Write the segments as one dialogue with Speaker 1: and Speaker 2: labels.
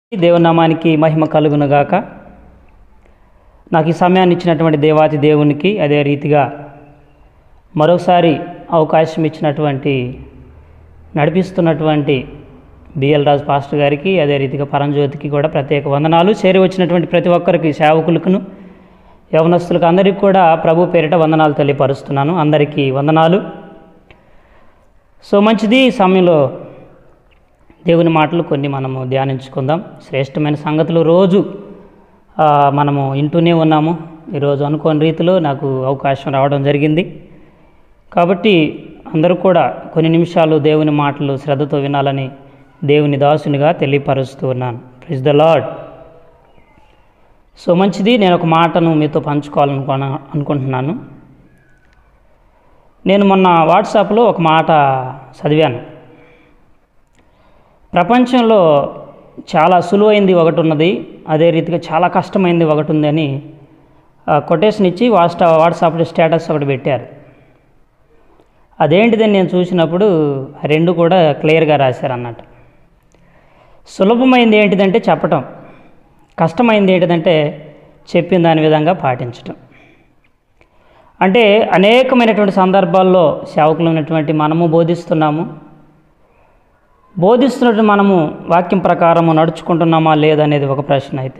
Speaker 1: దేవునామానికి మహిమ కలుగునుగాక నాకు ఈ సమయాన్ని ఇచ్చినటువంటి దేవాతి దేవునికి అదే రీతిగా మరోసారి అవకాశం ఇచ్చినటువంటి నడిపిస్తున్నటువంటి బిఎల్ రాజు పాస్టర్ గారికి అదే రీతిగా పరంజ్యోతికి కూడా ప్రత్యేక వందనాలు చేరి వచ్చినటువంటి ప్రతి ఒక్కరికి సేవకులకును యవనస్తులకు అందరికీ కూడా ప్రభు పేరిట వందనాలు తెలియపరుస్తున్నాను అందరికీ వందనాలు సో మంచిది ఈ సమయంలో దేవుని మాటలు కొన్ని మనము ధ్యానించుకుందాం శ్రేష్టమైన సంగతులు రోజు ఆ, మనము వింటూనే ఉన్నాము ఈరోజు అనుకోని రీతిలో నాకు అవకాశం రావడం జరిగింది కాబట్టి అందరూ కూడా కొన్ని నిమిషాలు దేవుని మాటలు శ్రద్ధతో వినాలని దేవుని దాసునిగా తెలియపరుస్తూ ఉన్నాను ప్రిజ్ ద లాడ్ సో మంచిది నేను ఒక మాటను మీతో పంచుకోవాలనుకో అనుకుంటున్నాను నేను మొన్న వాట్సాప్లో ఒక మాట చదివాను ప్రపంచంలో చాలా సులువైంది ఒకటి ఉన్నది అదే రీతిగా చాలా కష్టమైంది ఒకటి ఉంది అని కొటేషన్ ఇచ్చి వాట్సా వాట్సాప్ స్టేటస్ ఒకటి పెట్టారు అదేంటిదని నేను చూసినప్పుడు ఆ రెండు కూడా క్లియర్గా రాశారు అన్నట్టు సులభమైంది ఏంటిదంటే చెప్పటం కష్టమైంది ఏంటిదంటే చెప్పిన దాని విధంగా పాటించటం అంటే అనేకమైనటువంటి సందర్భాల్లో సేవకులైనటువంటి మనము బోధిస్తున్నాము బోధిస్తున్నట్టు మనము వాక్యం ప్రకారము నడుచుకుంటున్నామా లేదనేది ఒక ప్రశ్న అయితే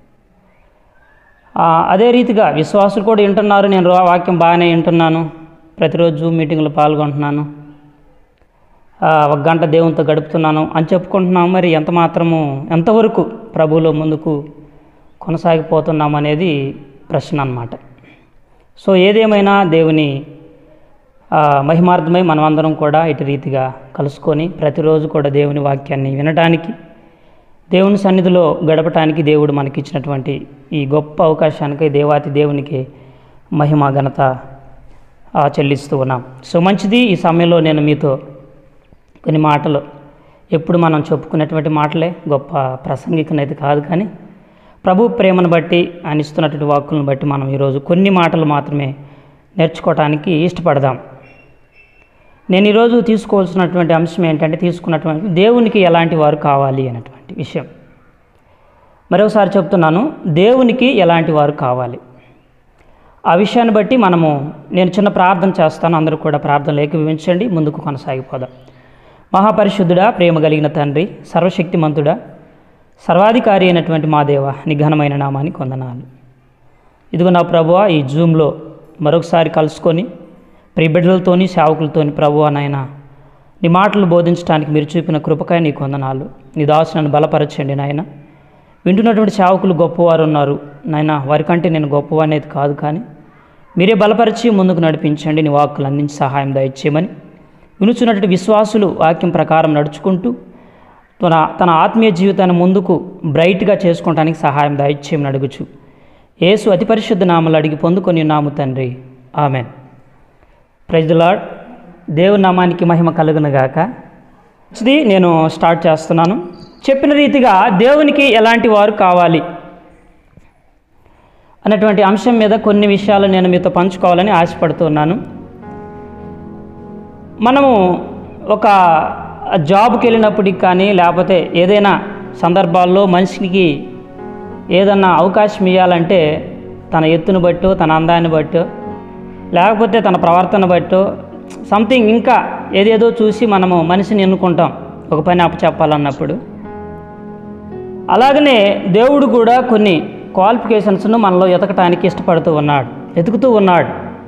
Speaker 1: ఆ, అదే రీతిగా విశ్వాసులు కూడా వింటున్నారు నేను రా- వాక్యం బాగానే వింటున్నాను ప్రతిరోజు మీటింగ్లో పాల్గొంటున్నాను ఆ, ఒక గంట దేవునితో గడుపుతున్నాను అని చెప్పుకుంటున్నాం మరి ఎంత మాత్రము ఎంతవరకు ప్రభువులో ముందుకు కొనసాగిపోతున్నాం అనేది ప్రశ్న అన్నమాట సో ఏదేమైనా దేవుని ఆ, మహిమార్థమై మనమందరం కూడా ఇటు రీతిగా కలుసుకొని ప్రతిరోజు కూడా దేవుని వాక్యాన్ని వినడానికి దేవుని సన్నిధిలో గడపటానికి దేవుడు మనకిచ్చినటువంటి ఈ గొప్ప అవకాశానికి దేవాతి దేవునికి మహిమ ఘనత ఆ, చెల్లిస్తూ ఉన్నాం సో మంచిది ఈ సమయంలో నేను మీతో కొన్ని మాటలు ఎప్పుడు మనం చెప్పుకునేటువంటి మాటలే గొప్ప ప్రసంగికనైతే కాదు కానీ ప్రభు ప్రేమను బట్టి ఆయన ఇస్తున్నటువంటి వాక్కులను బట్టి మనం ఈరోజు కొన్ని మాటలు మాత్రమే నేర్చుకోవటానికి ఇష్టపడదాం నేను ఈరోజు తీసుకోవాల్సినటువంటి అంశం ఏంటంటే తీసుకున్నటువంటి దేవునికి ఎలాంటి వారు కావాలి అనేటువంటి విషయం మరొకసారి చెప్తున్నాను దేవునికి ఎలాంటి వారు కావాలి ఆ విషయాన్ని బట్టి మనము నేను చిన్న ప్రార్థన చేస్తాను అందరూ కూడా ప్రార్థనలు ఏకీభవించండి ముందుకు కొనసాగిపోదాం మహాపరిశుద్ధుడా ప్రేమ కలిగిన తండ్రి సర్వశక్తిమంతుడా సర్వాధికారి అయినటువంటి మా దేవ నీ ఘనమైన నామానికి వందనాలు ఇదిగో నా ప్రభువ ఈ జూమ్లో మరొకసారి కలుసుకొని ప్రియ బిడ్డలతోని సేవకులతోని ప్రభువ నాయన నీ మాటలు బోధించడానికి మీరు చూపిన కృపకాయ నీకు వందనాలు నీ దాసు నన్ను బలపరచండి నాయన వింటున్నటువంటి సేవకులు గొప్పవారు ఉన్నారు నాయన వారికంటే నేను గొప్పవానేది కాదు కానీ మీరే బలపరిచి ముందుకు నడిపించండి నీ వాక్కులు అందించి సహాయం దయచేయమని వినుచున్నటువంటి విశ్వాసులు వాక్యం ప్రకారం నడుచుకుంటూ తన తన ఆత్మీయ జీవితాన్ని ముందుకు బ్రైట్గా చేసుకోవడానికి సహాయం దయచేయమని అడుగుచు యేసు అతి పరిశుద్ధ నామలు అడిగి పొందుకొని నాము తండ్రి ఆమెన్ ప్రైజ్ లాడ్ దేవుని నామానికి మహిమ కలుగునుగాక ఇది నేను స్టార్ట్ చేస్తున్నాను చెప్పిన రీతిగా దేవునికి ఎలాంటి వారు కావాలి అన్నటువంటి అంశం మీద కొన్ని విషయాలు నేను మీతో పంచుకోవాలని ఆశపడుతున్నాను మనము ఒక జాబ్కి వెళ్ళినప్పటికి కానీ లేకపోతే ఏదైనా సందర్భాల్లో మనిషికి ఏదన్నా అవకాశం ఇవ్వాలంటే తన ఎత్తును బట్టో తన అందాన్ని బట్టో లేకపోతే తన ప్రవర్తన బట్టో సంథింగ్ ఇంకా ఏదేదో చూసి మనము మనిషిని ఎన్నుకుంటాం ఒక పని అప్పచెప్పాలన్నప్పుడు అలాగనే దేవుడు కూడా కొన్ని క్వాలిఫికేషన్స్ను మనలో ఎతకటానికి ఇష్టపడుతూ ఉన్నాడు వెతుకుతూ ఉన్నాడు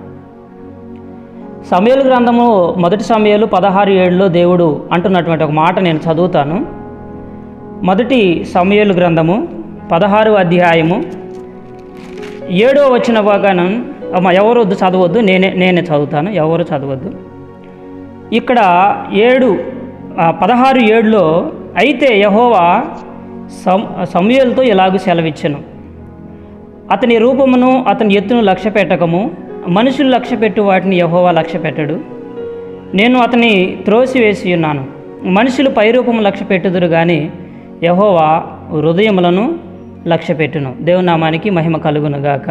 Speaker 1: సమయలు గ్రంథము మొదటి సమయాలు పదహారు ఏడులో దేవుడు అంటున్నటువంటి ఒక మాట నేను చదువుతాను మొదటి సమయలు గ్రంథము పదహారు అధ్యాయము ఏడో వచ్చిన భాగానం అమ్మ ఎవరు వద్దు చదవద్దు నేనే నేనే చదువుతాను ఎవరు చదవద్దు ఇక్కడ ఏడు ఆ, పదహారు ఏడులో అయితే యహోవా సం సమయలతో ఇలాగూ సెలవిచ్చను అతని రూపమును అతని ఎత్తును లక్ష్య పెట్టకము మనుషులు లక్ష్య పెట్టు వాటిని యహోవా లక్ష్య పెట్టడు నేను అతని త్రోసివేసి ఉన్నాను మనుషులు పైరూపము లక్ష్య పెట్టుదురు కానీ యహోవా హృదయములను లక్ష్య పెట్టును దేవునామానికి మహిమ కలుగునుగాక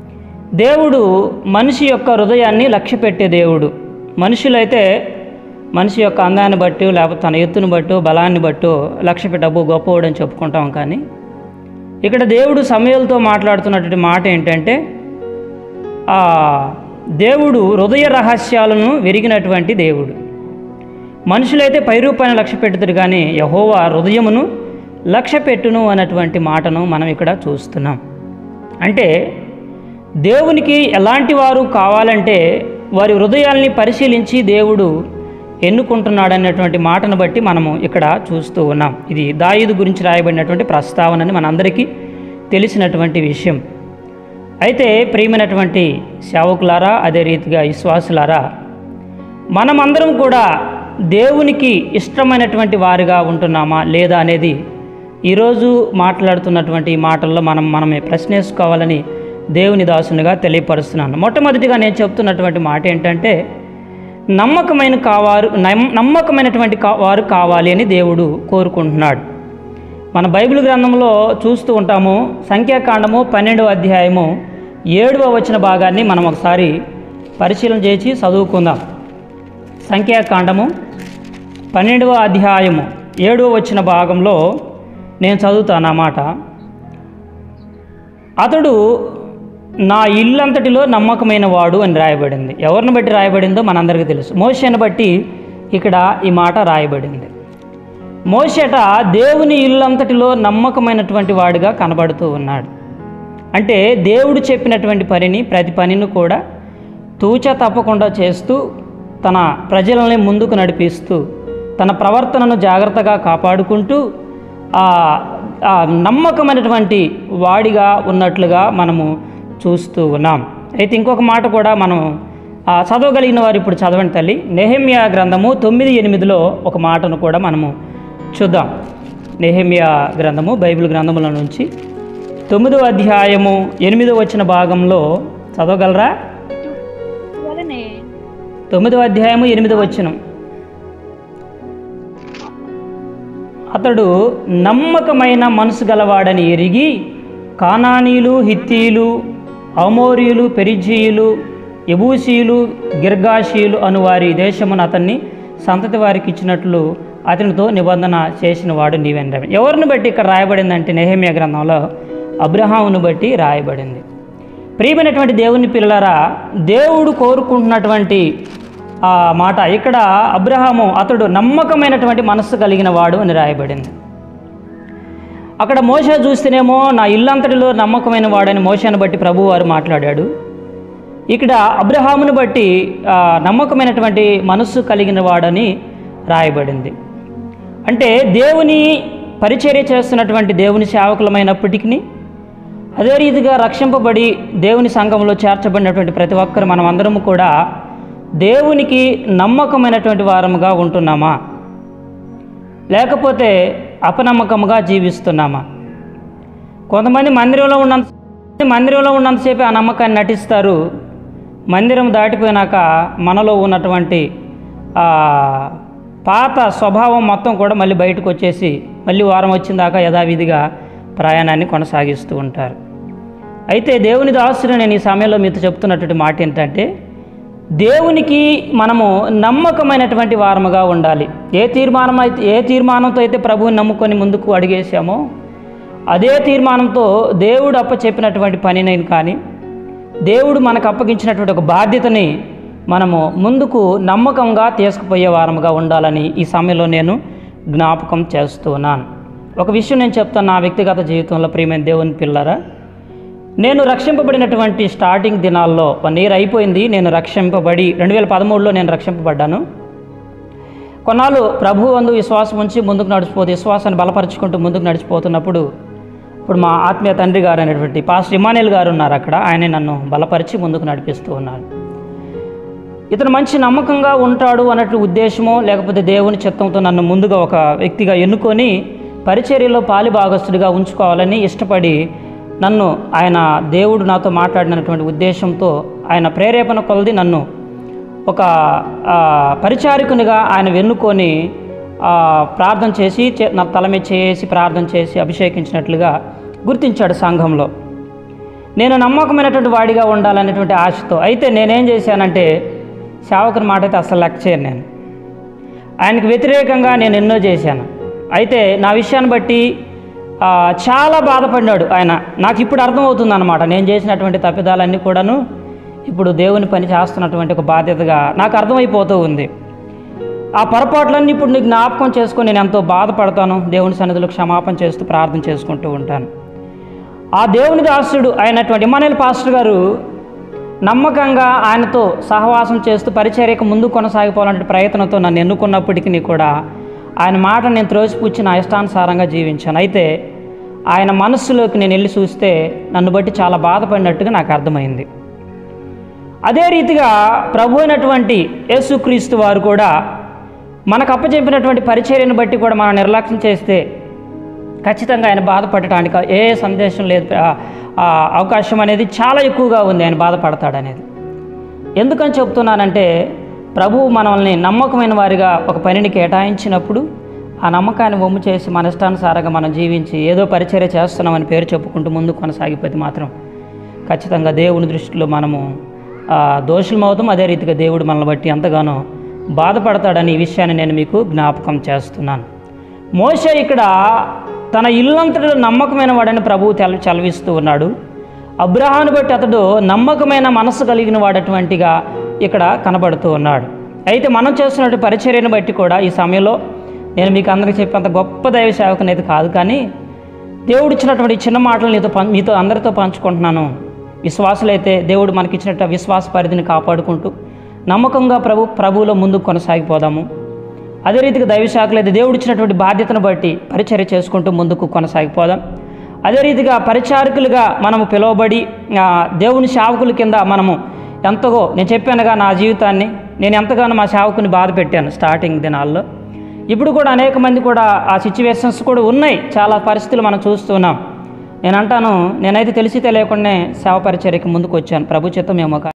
Speaker 1: దేవుడు మనిషి యొక్క హృదయాన్ని లక్ష్య పెట్టే దేవుడు మనుషులైతే మనిషి యొక్క అందాన్ని బట్టి లేకపోతే తన ఎత్తుని బట్టో బలాన్ని బట్టో లక్ష్య పెట్టి డబ్బు గొప్పవాడు అని చెప్పుకుంటాం కానీ ఇక్కడ దేవుడు సమయాలతో మాట్లాడుతున్నటువంటి మాట ఏంటంటే ఆ దేవుడు హృదయ రహస్యాలను వెరిగినటువంటి దేవుడు మనుషులైతే పై రూపాన్ని లక్ష్య పెట్టుతారు కానీ యహోవా హృదయమును లక్ష్య పెట్టును అన్నటువంటి మాటను మనం ఇక్కడ చూస్తున్నాం అంటే దేవునికి ఎలాంటి వారు కావాలంటే వారి హృదయాల్ని పరిశీలించి దేవుడు ఎన్నుకుంటున్నాడు అనేటువంటి మాటను బట్టి మనము ఇక్కడ చూస్తూ ఉన్నాం ఇది దాయిదు గురించి రాయబడినటువంటి ప్రస్తావనని మనందరికీ తెలిసినటువంటి విషయం అయితే ప్రియమైనటువంటి సేవకులారా అదే రీతిగా విశ్వాసులారా మనమందరం కూడా దేవునికి ఇష్టమైనటువంటి వారిగా ఉంటున్నామా లేదా అనేది ఈరోజు మాట్లాడుతున్నటువంటి ఈ మాటల్లో మనం మనమే ప్రశ్నేసుకోవాలని దేవుని దాసునిగా తెలియపరుస్తున్నాను మొట్టమొదటిగా నేను చెప్తున్నటువంటి మాట ఏంటంటే నమ్మకమైన కావారు నమ్- నమ్మకమైనటువంటి కా- వారు కావాలి అని దేవుడు కోరుకుంటున్నాడు మన బైబిల్ గ్రంథంలో చూస్తూ ఉంటాము సంఖ్యాకాండము పన్నెండవ అధ్యాయము ఏడవ వచ్చిన భాగాన్ని మనం ఒకసారి పరిశీలన చేసి చదువుకుందాం సంఖ్యాకాండము పన్నెండవ అధ్యాయము ఏడవ వచ్చిన భాగంలో నేను చదువుతాను ఆ మాట అతడు నా ఇల్లంతటిలో నమ్మకమైన వాడు అని రాయబడింది ఎవరిని బట్టి రాయబడిందో మనందరికీ తెలుసు మోషని బట్టి ఇక్కడ ఈ మాట రాయబడింది మోషట దేవుని ఇల్లంతటిలో నమ్మకమైనటువంటి వాడిగా కనబడుతూ ఉన్నాడు అంటే దేవుడు చెప్పినటువంటి పనిని ప్రతి పనిని కూడా తూచ తప్పకుండా చేస్తూ తన ప్రజలని ముందుకు నడిపిస్తూ తన ప్రవర్తనను జాగ్రత్తగా కాపాడుకుంటూ ఆ ఆ నమ్మకమైనటువంటి వాడిగా ఉన్నట్లుగా మనము చూస్తూ ఉన్నాం అయితే ఇంకొక మాట కూడా మనం ఆ చదవగలిగిన వారు ఇప్పుడు చదవండి తల్లి నెహమ్యా గ్రంథము తొమ్మిది ఎనిమిదిలో ఒక మాటను కూడా మనము చూద్దాం నెహమ్యా గ్రంథము బైబిల్ గ్రంథముల నుంచి తొమ్మిదో అధ్యాయము ఎనిమిదో వచ్చిన భాగంలో చదవగలరా
Speaker 2: వలనే
Speaker 1: తొమ్మిదో అధ్యాయము ఎనిమిదో వచ్చినం అతడు నమ్మకమైన మనసు గలవాడని ఎరిగి కానానీలు హిత్తీలు అమోరీయులు పెరిజీయులు ఎబూసీయులు గిర్గాషీయులు అను వారి దేశమును అతన్ని సంతతి వారికి ఇచ్చినట్లు అతనితో నిబంధన చేసిన వాడు నీవెనరవి ఎవరిని బట్టి ఇక్కడ రాయబడిందంటే నెహమ్య గ్రంథంలో అబ్రహామును బట్టి రాయబడింది ప్రియమైనటువంటి దేవుని పిల్లరా దేవుడు కోరుకుంటున్నటువంటి ఆ మాట ఇక్కడ అబ్రహాము అతడు నమ్మకమైనటువంటి మనస్సు కలిగిన వాడు అని రాయబడింది అక్కడ మోస చూస్తేనేమో నా ఇల్లంతటిలో నమ్మకమైన వాడని మోసను బట్టి ప్రభు వారు మాట్లాడాడు ఇక్కడ అబ్రహామును బట్టి ఆ, నమ్మకమైనటువంటి మనస్సు కలిగిన వాడని రాయబడింది అంటే దేవుని పరిచర్య చేస్తున్నటువంటి దేవుని సేవకులమైనప్పటికీ అదే రీతిగా రక్షింపబడి దేవుని సంఘంలో చేర్చబడినటువంటి ప్రతి ఒక్కరు మనం అందరము కూడా దేవునికి నమ్మకమైనటువంటి వారముగా ఉంటున్నామా లేకపోతే అపనమ్మకముగా జీవిస్తున్నామా కొంతమంది మందిరంలో ఉన్నంత మందిరంలో ఉన్నంతసేపు ఆ నమ్మకాన్ని నటిస్తారు మందిరం దాటిపోయినాక మనలో ఉన్నటువంటి ఆ పాత స్వభావం మొత్తం కూడా మళ్ళీ బయటకు వచ్చేసి మళ్ళీ వారం వచ్చిన దాకా యథావిధిగా ప్రయాణాన్ని కొనసాగిస్తూ ఉంటారు అయితే దేవుని దాసుని నేను ఈ సమయంలో మీతో చెప్తున్నటువంటి మాట ఏంటంటే దేవునికి మనము నమ్మకమైనటువంటి వారముగా ఉండాలి ఏ తీర్మానం అయితే ఏ తీర్మానంతో అయితే ప్రభువుని నమ్ముకొని ముందుకు అడిగేసామో అదే తీర్మానంతో దేవుడు అప్ప చెప్పినటువంటి పనిని కానీ దేవుడు మనకు అప్పగించినటువంటి ఒక బాధ్యతని మనము ముందుకు నమ్మకంగా తీసుకుపోయే వారముగా ఉండాలని ఈ సమయంలో నేను జ్ఞాపకం చేస్తున్నాను ఒక విషయం నేను చెప్తాను నా వ్యక్తిగత జీవితంలో ప్రియమైన దేవుని పిల్లరా నేను రక్షింపబడినటువంటి స్టార్టింగ్ దినాల్లో వన్ ఇయర్ అయిపోయింది నేను రక్షింపబడి రెండు వేల పదమూడులో నేను రక్షింపబడ్డాను కొన్నాళ్ళు ప్రభు వందు విశ్వాసం ఉంచి ముందుకు నడిచిపోతూ విశ్వాసాన్ని బలపరుచుకుంటూ ముందుకు నడిచిపోతున్నప్పుడు ఇప్పుడు మా ఆత్మీయ తండ్రి గారు అనేటువంటి పాస్టర్ ఇమానుయల్ గారు ఉన్నారు అక్కడ ఆయన నన్ను బలపరిచి ముందుకు నడిపిస్తూ ఉన్నారు ఇతను మంచి నమ్మకంగా ఉంటాడు అన్నట్టు ఉద్దేశమో లేకపోతే దేవుని చిత్తంతో నన్ను ముందుగా ఒక వ్యక్తిగా ఎన్నుకొని పరిచర్యలో పాలి భాగస్తుడిగా ఉంచుకోవాలని ఇష్టపడి నన్ను ఆయన దేవుడు నాతో మాట్లాడినటువంటి ఉద్దేశంతో ఆయన ప్రేరేపణ కొలది నన్ను ఒక ఆ, పరిచారికునిగా ఆయన వెన్నుకొని ఆ, ప్రార్థన చేసి చే- నా తల మీద చేసి ప్రార్థన చేసి అభిషేకించినట్లుగా గుర్తించాడు సంఘంలో నేను నమ్మకమైనటువంటి వాడిగా ఉండాలనేటువంటి ఆశతో అయితే నేనేం చేశానంటే సేవకుని మాట అయితే అసలు లెక్క చేయను నేను ఆయనకు వ్యతిరేకంగా నేను ఎన్నో చేశాను అయితే నా విషయాన్ని బట్టి ఆ, చాలా బాధపడినాడు ఆయన నాకు ఇప్పుడు అర్థమవుతుంది అనమాట నేను చేసినటువంటి తప్పిదాలన్నీ కూడాను ఇప్పుడు దేవుని పని చేస్తున్నటువంటి ఒక బాధ్యతగా నాకు అర్థమైపోతూ ఉంది ఆ పొరపాట్లన్నీ ఇప్పుడు నీకు జ్ఞాపకం చేసుకొని నేను ఎంతో బాధపడతాను దేవుని సన్నిధిలో క్షమాపణ చేస్తూ ప్రార్థన చేసుకుంటూ ఉంటాను ఆ దేవుని దాసుడు అయినటువంటి ఇమానుయేల్ పాస్టర్ గారు నమ్మకంగా ఆయనతో సహవాసం చేస్తూ పరిచర్యకు ముందు కొనసాగిపోవాలంటే ప్రయత్నంతో నన్ను ఎన్నుకున్నప్పటికీ కూడా ఆయన మాట నేను త్రోసిపుచ్చి నా ఇష్టానుసారంగా జీవించాను అయితే ఆయన మనస్సులోకి నేను వెళ్ళి చూస్తే నన్ను బట్టి చాలా బాధపడినట్టుగా నాకు అర్థమైంది అదే రీతిగా ప్రభు అయినటువంటి యేసుక్రీస్తు వారు కూడా మనకు అప్పచెప్పినటువంటి పరిచర్యను బట్టి కూడా మనం నిర్లక్ష్యం చేస్తే ఖచ్చితంగా ఆయన బాధపడటానికి ఏ సందేశం లేదు ఆ- ఆ అవకాశం అనేది చాలా ఎక్కువగా ఉంది ఆయన బాధపడతాడనేది ఎందుకని చెప్తున్నానంటే ప్రభువు మనల్ని నమ్మకమైన వారిగా ఒక పనిని కేటాయించినప్పుడు ఆ నమ్మకాన్ని వమ్ము చేసి మన ఇష్టానుసారంగా మనం జీవించి ఏదో పరిచర్య చేస్తున్నామని పేరు చెప్పుకుంటూ ముందు కొనసాగిపోతే మాత్రం ఖచ్చితంగా దేవుని దృష్టిలో మనము ఆ, దోషులమవుతాం అదే రీతిగా దేవుడు మనల్ని బట్టి ఎంతగానో బాధపడతాడని ఈ విషయాన్ని నేను మీకు జ్ఞాపకం చేస్తున్నాను మోషే ఇక్కడ తన ఇల్లంతటిలో నమ్మకమైన వాడని ప్రభువు తెల చలవిస్తూ ఉన్నాడు అబ్రహాను బట్టి అతడు నమ్మకమైన మనస్సు కలిగిన వాడటువంటిగా ఇక్కడ కనబడుతూ ఉన్నాడు అయితే మనం చేస్తున్నటువంటి పరిచర్యను బట్టి కూడా ఈ సమయంలో నేను మీకు అందరికీ చెప్పేంత గొప్ప దైవ సేవకుని అయితే కాదు కానీ దేవుడు ఇచ్చినటువంటి ఈ చిన్న మాటలు నీతో పం మీతో అందరితో పంచుకుంటున్నాను విశ్వాసులైతే దేవుడు మనకిచ్చినట్టు విశ్వాస పరిధిని కాపాడుకుంటూ నమ్మకంగా ప్రభు ప్రభువులో ముందుకు కొనసాగిపోదాము అదే రీతిగా దైవశాఖలు అయితే దేవుడు ఇచ్చినటువంటి బాధ్యతను బట్టి పరిచర్య చేసుకుంటూ ముందుకు కొనసాగిపోదాం అదే రీతిగా పరిచారకులుగా మనము పిలువబడి ఆ, దేవుని సేవకుల కింద మనము ఎంతగో నేను చెప్పానుగా నా జీవితాన్ని నేను ఎంతగానో మా సేవకుని బాధ పెట్టాను స్టార్టింగ్ దినాల్లో ఇప్పుడు కూడా అనేక మంది కూడా ఆ సిచ్యువేషన్స్ కూడా ఉన్నాయి చాలా పరిస్థితులు మనం చూస్తున్నాం నేను అంటాను నేనైతే తెలిసి తెలియకుండానే సేవ పరిచర్యకి ముందుకు వచ్చాను ప్రభు చిత్తం మేము